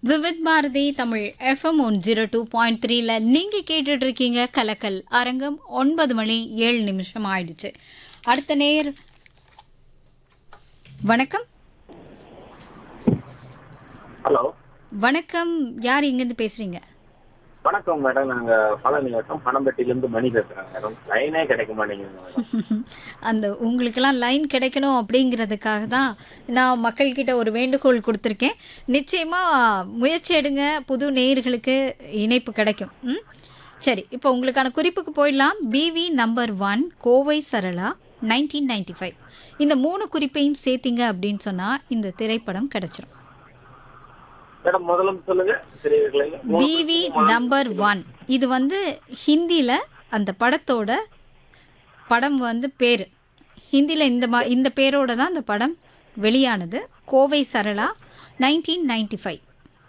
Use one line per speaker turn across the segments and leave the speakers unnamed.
Vividh Bharathi Tamil FM one zero two point த்ரீல நீங்கள் கேட்டுட்டு இருக்கீங்க கலக்கல் அரங்கம் ஒன்பது மணி ஏழு நிமிஷம் ஆயிடுச்சு அடுத்த நேர் வணக்கம்
ஹலோ
வணக்கம் யார் இங்கேருந்து பேசுறீங்க
வணக்கம் மேடம் நாங்க பழனி வட்டம் பணம்பட்டியிலேருந்து மணி பேசுறேன் மேடம் லைனே கிடைக்க மாட்டேங்குது மேடம்
அந்த உங்களுக்கெல்லாம் லைன் கிடைக்கணும் அப்படிங்கிறதுக்காக தான் நான் மக்கள்கிட்ட ஒரு வேண்டுகோள் கொடுத்துருக்கேன் நிச்சயமாக முயற்சி எடுங்க புது நேயர்களுக்கு இணைப்பு கிடைக்கும் ம் சரி இப்போ உங்களுக்கான குறிப்புக்கு போயிடலாம் PV number one Kovai Sarala nineteen ninety five இந்த மூணு குறிப்பையும் சேர்த்தீங்க அப்படின்னு சொன்னால் இந்த திரைப்படம் கிடைச்சிரும்
மேடம் முதல்ல சொல்லுங்க தெரியவில்லை
பிவி நம்பர் ஒன் இது வந்து ஹிந்தியில் அந்த படத்தோட படம் வந்து பேர் ஹிந்தியில் இந்த மா இந்த பேரோட தான் அந்த படம் வெளியானது Kovai Sarala nineteen ninety five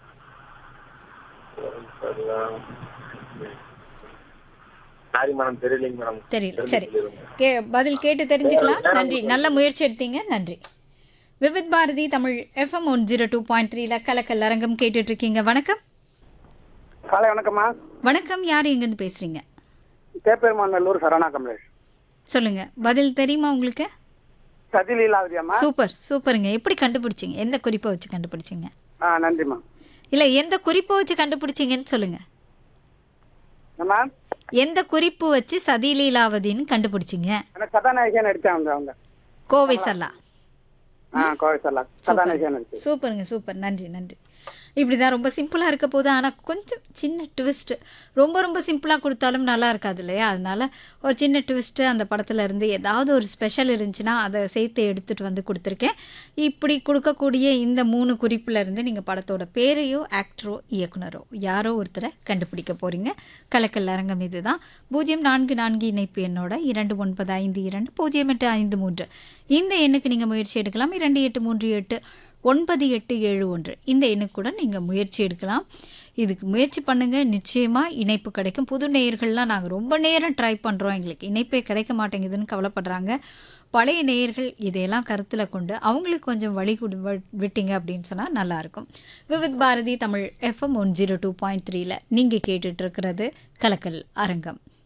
sorry madam தெரியலைங்க மேடம்
தெரியல சரி கே பதில் கேட்டு தெரிஞ்சுக்கலாம் நன்றி நல்ல முயற்சி எடுத்தீங்க நன்றி Vividh Bharathi Tamil FM one zero two point த்ரீல கலக்கல் அரங்கம் கேட்டுட்டு இருக்கீங்க வணக்கம்
காலை வணக்கம்மா
வணக்கம் யார் எங்கேருந்து பேசுகிறீங்க
தேப்பெருமான் நல்லூர் சரணா கமலேஷ்
சொல்லுங்க பதில் தெரியுமா உங்களுக்கு
சதி லீலாவதியாம்மா
சூப்பர் சூப்பருங்க எப்படி கண்டுபிடிச்சிங்க எந்த குறிப்பை வச்சு கண்டுபிடிச்சிங்க
ஆ நன்றிம்மா
இல்லை எந்த குறிப்பை வச்சு கண்டுபிடிச்சிங்கன்னு சொல்லுங்க
அம்மா
எந்த குறிப்பு வச்சு சதிலீலாவதின்னு கண்டுபிடிச்சிங்க
எனக்கு கதாநாயகியா நடிச்சாங்க அவங்க
கோவை சல்லா
ஆ கோவை சொல்லா கதாநாயகியா நடிச்சு
சூப்பருங்க சூப்பர் நன்றி நன்றி இப்படி தான் ரொம்ப சிம்பிளாக இருக்க போது ஆனால் கொஞ்சம் சின்ன ட்விஸ்ட்டு ரொம்ப ரொம்ப சிம்பிளாக கொடுத்தாலும் நல்லா இருக்காது இல்லையா அதனால ஒரு சின்ன ட்விஸ்ட்டு அந்த படத்துல இருந்து ஏதாவது ஒரு ஸ்பெஷல் இருந்துச்சுன்னா அதை சேர்த்து எடுத்துகிட்டு வந்து கொடுத்துருக்கேன் இப்படி கொடுக்கக்கூடிய இந்த மூணு குறிப்புல இருந்து நீங்கள் படத்தோட பேரையோ ஆக்டரோ இயக்குனரோ யாரோ ஒருத்தரை கண்டுபிடிக்க போகிறீங்க கலக்கல் அரங்கம் இதுதான் பூஜ்ஜியம் நான்கு நான்கு இணைப்பு எண்ணோட இரண்டு ஒன்பது ஐந்து இரண்டு பூஜ்ஜியம் எட்டு ஐந்து மூன்று இந்த எண்ணுக்கு நீங்கள் முயற்சி எடுக்கலாம் இரண்டு எட்டு மூன்று எட்டு ஒன்பது எட்டு ஏழு ஒன்று இந்த எண்ணுக்கு கூட நீங்கள் முயற்சி எடுக்கலாம் இதுக்கு முயற்சி பண்ணுங்கள் நிச்சயமாக இணைப்பு கிடைக்கும் புது நேயர்கள்லாம் நாங்கள் ரொம்ப நேரம் ட்ரை பண்ணுறோம் எங்களுக்கு இணைப்பே கிடைக்க மாட்டேங்குதுன்னு கவலைப்படுறாங்க பழைய நேயர்கள் இதையெல்லாம் கருத்தில் கொண்டு அவங்களுக்கு கொஞ்சம் வழி கொடு வ- விட்டீங்க அப்படின்னு சொன்னால் நல்லாயிருக்கும் Vividh Bharathi Tamil FM one zero two point த்ரீல நீங்கள் கேட்டுட்ருக்கிறது கலக்கல் அரங்கம்